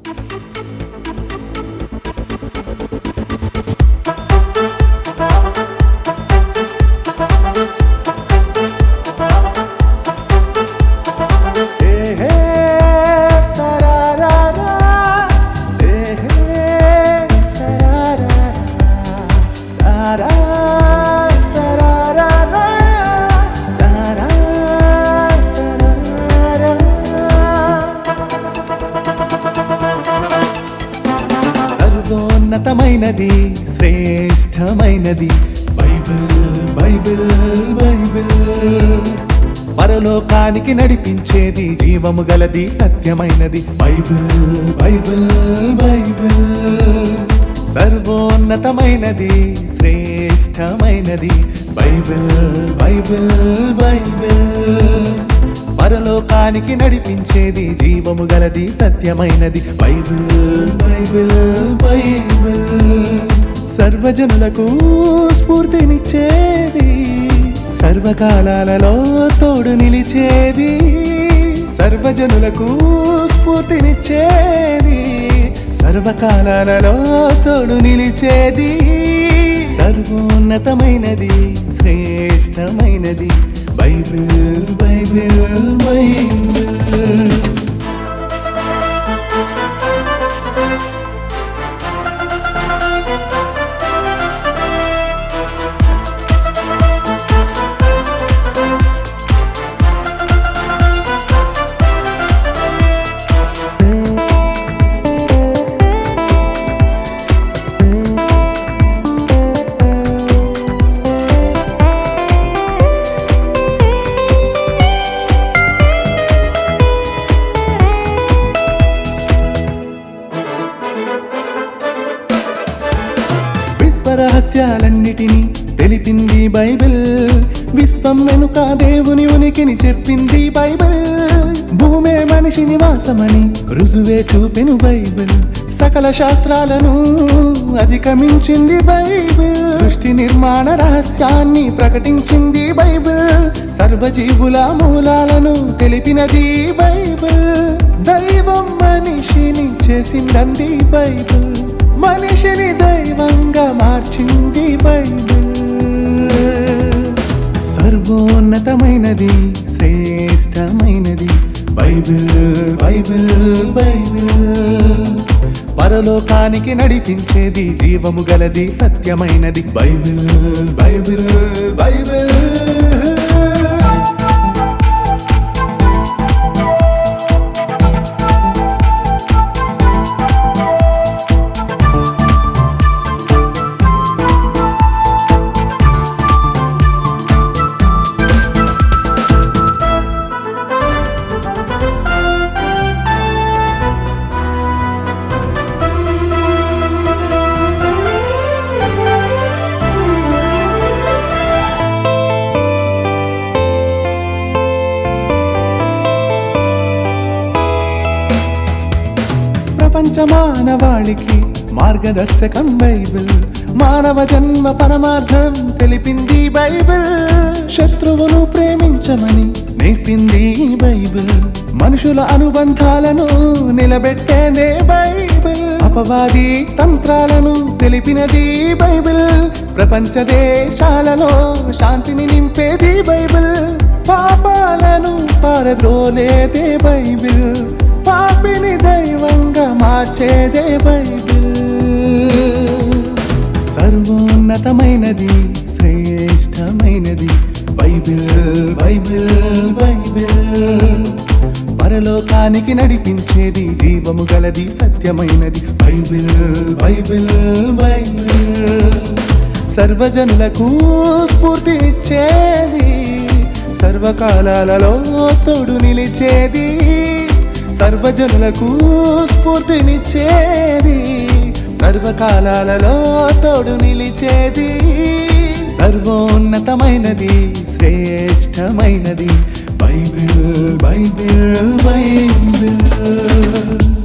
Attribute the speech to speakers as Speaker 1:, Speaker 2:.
Speaker 1: సర్వోన్నతమైనది శ్రేష్టమైనది Bible Bible Bible పరలోకానికి నడిపించేది జీవము గలది సత్యమైనది బైబిల్ బైబిల్ బైబిల్ సర్వోన్నతమైనది శ్రేష్టమైనది బైబిల్ బైబిల్ బైబిల్ పరలోకానికి నడిపించేది జీవము గలది సత్యమైనది బైబిల్ బైబిల్ బైబిల్ సర్వజనులకు స్ఫూర్తినిచ్చేది సర్వకాలాలలో తోడు నిలిచేది సర్వజనులకు స్ఫూర్తినిచ్చేది సర్వకాలాలలో తోడు నిలిచేది సర్వోన్నతమైనది శ్రేష్టమైనది బైబిల్ బైబిల్ బైబిల్ విశ్వరహస్యాలన్నిటినీ తెలిపింది బైబిల్ విశ్వం వెనుక దేవుని ఉనికిని చెప్పింది బైబిల్ భూమే మనిషి నివాసమని రుజువే చూపెను బైబిల్ సకల శాస్త్రాలను అధిగమించింది బైబిల్ సృష్టి నిర్మాణ రహస్యాన్ని ప్రకటించింది బైబిల్ సర్వజీవుల మూలాలను తెలిపినది బైబిల్ దైవం మనిషిని చేసిందంది బైబిల్ మనిషిని దైవంగా మార్చింది బైబిల్ సర్వోన్నతమైనది శ్రేష్టమైనది బైబిల్ బైబిల్ బైబిల్ పరలోకానికి నడిపించేది జీవము గలది సత్యమైనది బైబిల్ బైబిల్ బైబిల్ ప్రపంచ మానవాళికి మార్గదర్శకం బైబిల్ మానవ జన్మ పరమార్థం తెలిపింది బైబిల్ శత్రువును ప్రేమించమని నేర్పింది బైబిల్ మనుషుల అనుబంధాలను నిలబెట్టేదే బైబిల్ అపవాది తంత్రాలను తెలిపినది బైబిల్ ప్రపంచ దేశాలలో శాంతిని నింపేది బైబిల్ పాపాలను పారద్రోలేదే బైబిల్ పాపిని దైవంగా మార్చేదే బైబిల్ సర్వోన్నతమైనది శ్రేష్టమైనది బైబిల్ బైబిల్ బైబిల్ పరలోకానికి నడిపించేది జీవము గలది సత్యమైనది బైబిల్ బైబిల్ బైబిల్ సర్వజనులకు స్ఫూర్తినిచ్చేది సర్వకాలాలలో తోడు నిలిచేది సర్వజనులకు స్ఫూర్తినిచ్చేది సర్వకాలాలలో తోడు నిలిచేది సర్వోన్నతమైనది శ్రేష్టమైనది బైబిల్ బైబిల్ బైబిల్